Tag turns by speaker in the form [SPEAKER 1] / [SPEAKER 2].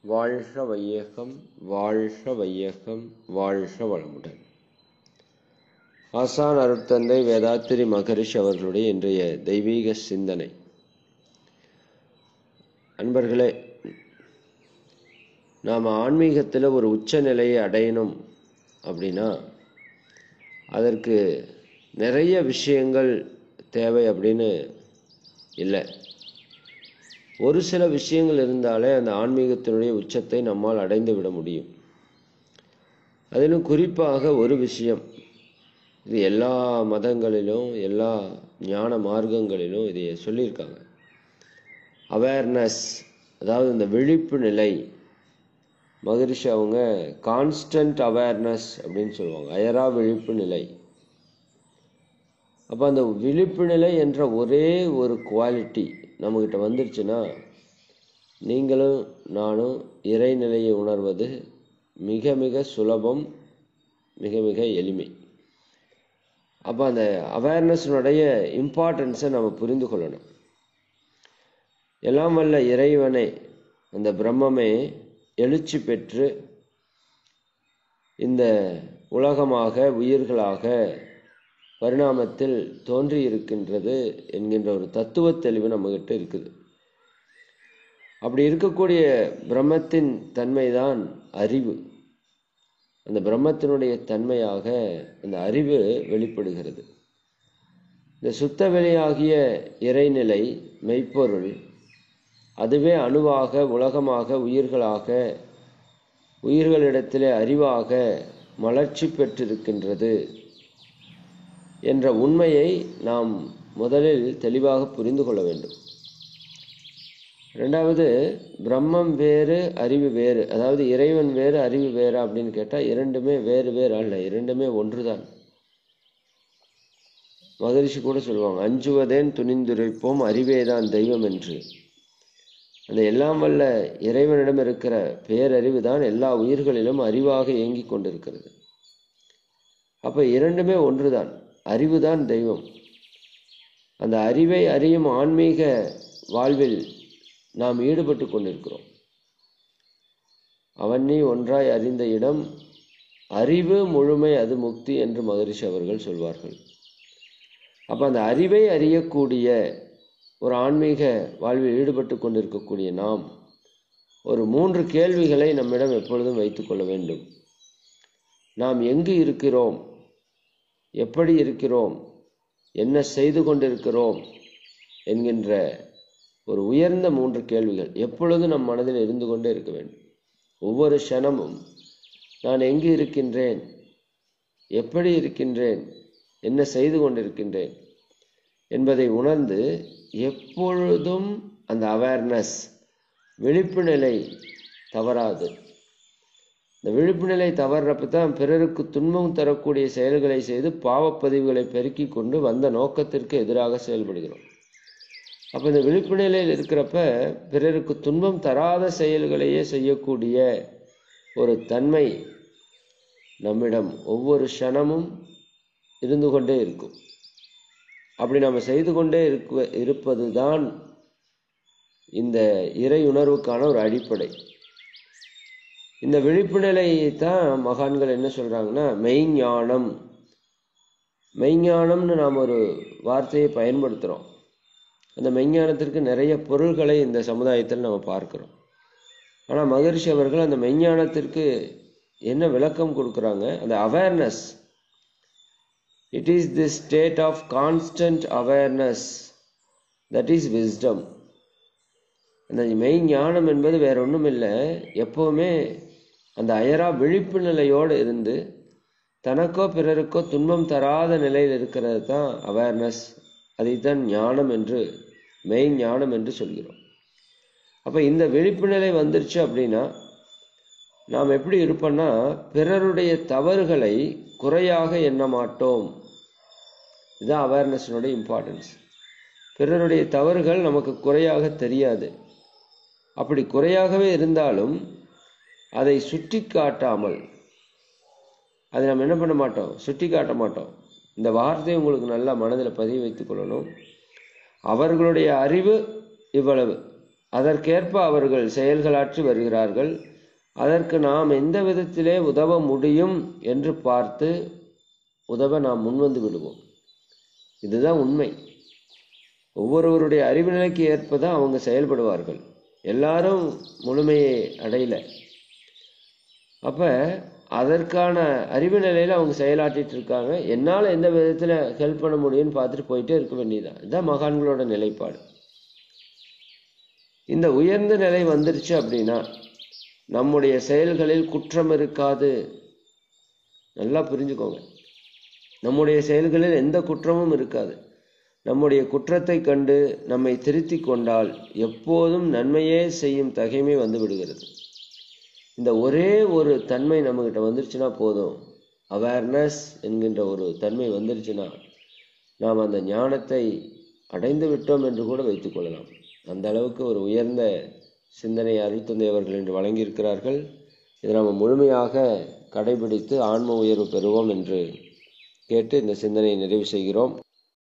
[SPEAKER 1] வாழ்க வையகம் வாழ்க வையகம் வாழ்க வளமுடன் ஆசான் அருட்தந்தை வேதாத்திரி மகரிஷ் அவர்களுடைய இன்றைய தெய்வீக சிந்தனை அன்பர்களே நாம் ஆன்மீகத்தில் ஒரு உச்ச நிலையை அடையணும் அப்படின்னா அதற்கு நிறைய விஷயங்கள் தேவை அப்படின்னு இல்லை ஒரு சில விஷயங்கள் இருந்தாலே அந்த ஆன்மீகத்தினுடைய உச்சத்தை நம்மால் அடைந்து விட முடியும் அதிலும் குறிப்பாக ஒரு விஷயம் இது எல்லா மதங்களிலும் எல்லா ஞான மார்க்கங்களிலும் இதை சொல்லியிருக்காங்க அவேர்னஸ் அதாவது இந்த விழிப்பு நிலை மகரிஷி அவங்க கான்ஸ்டன்ட் அவேர்னஸ் அப்படின்னு சொல்லுவாங்க அயரா விழிப்பு நிலை அப்போ அந்த விழிப்பு நிலை என்ற ஒரே ஒரு குவாலிட்டி நம்மக்கிட்ட வந்துருச்சுன்னா நீங்களும் நானும் இறைநிலையை உணர்வது மிக மிக சுலபம் மிக மிக எளிமை அப்போ அந்த அவேர்னஸினுடைய இம்பார்ட்டன்ஸை நம்ம புரிந்து கொள்ளணும் எல்லாம் வல்ல இறைவனே அந்த பிரம்மமே எழுச்சி பெற்று இந்த உலகமாக உயிர்களாக பரிணாமத்தில் தோன்றி இருக்கின்றது என்கின்ற ஒரு தத்துவ தெளிவு நம்மகிட்ட இருக்குது அப்படி இருக்கக்கூடிய பிரம்மத்தின் தன்மைதான் அறிவு அந்த பிரம்மத்தினுடைய தன்மையாக அந்த அறிவு வெளிப்படுகிறது இந்த சுத்த வெளியாகிய இறைநிலை மெய்ப்பொருள் அதுவே அணுவாக உலகமாக உயிர்களாக உயிர்களிடத்திலே அறிவாக மலர்ச்சி பெற்றிருக்கின்றது என்ற உண்மையை நாம் முதலில் தெளிவாக புரிந்து கொள்ள வேண்டும் ரெண்டாவது பிரம்மம் வேறு அறிவு வேறு அதாவது இறைவன் வேறு அறிவு வேறு அப்படின்னு கேட்டால் இரண்டுமே வேறு வேறு அல்ல இரண்டுமே ஒன்றுதான் மகரிஷி கூட சொல்லுவாங்க அஞ்சுவதேன் துணிந்துரைப்போம் அறிவேதான் தெய்வம் என்று அந்த எல்லாம் வல்ல இறைவனிடம் இருக்கிற பேரறிவு தான் எல்லா உயிர்களிலும் அறிவாக இயங்கிக் கொண்டிருக்கிறது அப்போ இரண்டுமே ஒன்றுதான் அறிவுதான் தெய்வம் அந்த அறிவை அறியும் ஆன்மீக வாழ்வில் நாம் ஈடுபட்டு கொண்டிருக்கிறோம் அவன் நீ ஒன்றாய் அறிந்த இடம் அறிவு முழுமை அது முக்தி என்று மகரிஷி அவர்கள் சொல்வார்கள் அப்போ அந்த அறிவை அறியக்கூடிய ஒரு ஆன்மீக வாழ்வில் ஈடுபட்டு கொண்டிருக்கக்கூடிய நாம் ஒரு மூன்று கேள்விகளை நம்மிடம் எப்பொழுதும் வைத்துக்கொள்ள வேண்டும் நாம் எங்கு இருக்கிறோம் எப்படி இருக்கிறோம் என்ன செய்து கொண்டிருக்கிறோம் என்கின்ற ஒரு உயர்ந்த மூன்று கேள்விகள் எப்பொழுதும் நம் மனதில் இருந்து கொண்டே இருக்க வேண்டும் ஒவ்வொரு க்ஷணமும் நான் எங்கு இருக்கின்றேன் எப்படி இருக்கின்றேன் என்ன செய்து கொண்டிருக்கின்றேன் என்பதை உணர்ந்து எப்பொழுதும் அந்த அவேர்னஸ் விழிப்பு நிலை தவறாது இந்த விழிப்பு நிலை தவறுறப்ப தான் பிறருக்கு துன்பம் தரக்கூடிய செயல்களை செய்து பாவப்பதிவுகளை பெருக்கி கொண்டு வந்த நோக்கத்திற்கு எதிராக செயல்படுகிறோம் அப்போ இந்த விழிப்பு நிலையில் இருக்கிறப்ப பிறருக்கு துன்பம் தராத செயல்களையே செய்யக்கூடிய ஒரு தன்மை நம்மிடம் ஒவ்வொரு க்ஷணமும் இருந்து கொண்டே இருக்கும் அப்படி நம்ம செய்து கொண்டே இருக்க இருப்பது தான் இந்த இறை உணர்வுக்கான ஒரு அடிப்படை இந்த விழிப்பு நிலையை தான் மகான்கள் என்ன சொல்றாங்கன்னா மெய்ஞானம் மெய்ஞானம்னு நாம் ஒரு வார்த்தையை பயன்படுத்துகிறோம் அந்த மெய்ஞானத்திற்கு நிறைய பொருள்களை இந்த சமுதாயத்தில் நம்ம பார்க்கிறோம் ஆனால் மகரிஷி அவர்கள் அந்த மெய்ஞானத்திற்கு என்ன விளக்கம் கொடுக்குறாங்க அந்த awareness it is the state of constant awareness that is wisdom அந்த மெய் ஞானம் என்பது வேற ஒன்றும் இல்லை எப்போவுமே அந்த அயரா விழிப்பு நிலையோடு இருந்து தனக்கோ பிறருக்கோ துன்பம் தராத நிலையில் இருக்கிறது தான் அவேர்னஸ் அதைத்தான் ஞானம் என்று மெய் ஞானம் என்று சொல்கிறோம் அப்போ இந்த விழிப்பு நிலை வந்துருச்சு அப்படின்னா நாம் எப்படி இருப்போம்னா பிறருடைய தவறுகளை குறையாக எண்ண மாட்டோம் இதுதான் அவேர்னஸினுடைய இம்பார்ட்டன்ஸ் பிறருடைய தவறுகள் நமக்கு குறையாக தெரியாது அப்படி குறையாகவே இருந்தாலும் அதை சுட்டி காட்டாமல் அதை நம்ம என்ன பண்ண மாட்டோம் சுட்டி காட்ட மாட்டோம் இந்த வார்த்தையை உங்களுக்கு நல்லா மனதில் பதிய வைத்துக் கொள்ளணும் அவர்களுடைய அறிவு இவ்வளவு அதற்கேற்ப அவர்கள் செயல்களாற்றி வருகிறார்கள் அதற்கு நாம் எந்த விதத்திலே உதவ முடியும் என்று பார்த்து உதவ நாம் முன்வந்து விடுவோம் இதுதான் உண்மை ஒவ்வொருவருடைய அறிவு நிலைக்கு ஏற்ப தான் அவங்க செயல்படுவார்கள் எல்லாரும் முழுமையை அடையல அப்ப அதற்கான அறிவு நிலையில அவங்க செயலாற்றிட்டு இருக்காங்க என்னால் எந்த விதத்துல ஹெல்ப் பண்ண முடியும்னு பார்த்துட்டு போயிட்டே இருக்க வேண்டியதுதான் இதுதான் மகான்களோட நிலைப்பாடு இந்த உயர்ந்த நிலை வந்துருச்சு அப்படின்னா நம்முடைய செயல்களில் குற்றம் இருக்காது நல்லா புரிஞ்சுக்கோங்க நம்முடைய செயல்களில் எந்த குற்றமும் இருக்காது நம்முடைய குற்றத்தை கண்டு நம்மை திருத்தி கொண்டால் எப்போதும் நன்மையே செய்யும் தகைமை வந்து விடுகிறது இந்த ஒரே ஒரு தன்மை நம்மகிட்ட வந்துருச்சுன்னா போதும் அவேர்னஸ் என்கின்ற ஒரு தன்மை வந்துருச்சுன்னா நாம் அந்த ஞானத்தை அடைந்து விட்டோம் என்று கூட வைத்துக்கொள்ளலாம் அந்த அளவுக்கு ஒரு உயர்ந்த சிந்தனை அருள்தந்தை அவர்கள் இன்று வழங்கியிருக்கிறார்கள் இதை நாம் முழுமையாக கடைபிடித்து ஆன்ம உயர்வு பெறுவோம் என்று கேட்டு இந்த சிந்தனையை நிறைவு செய்கிறோம்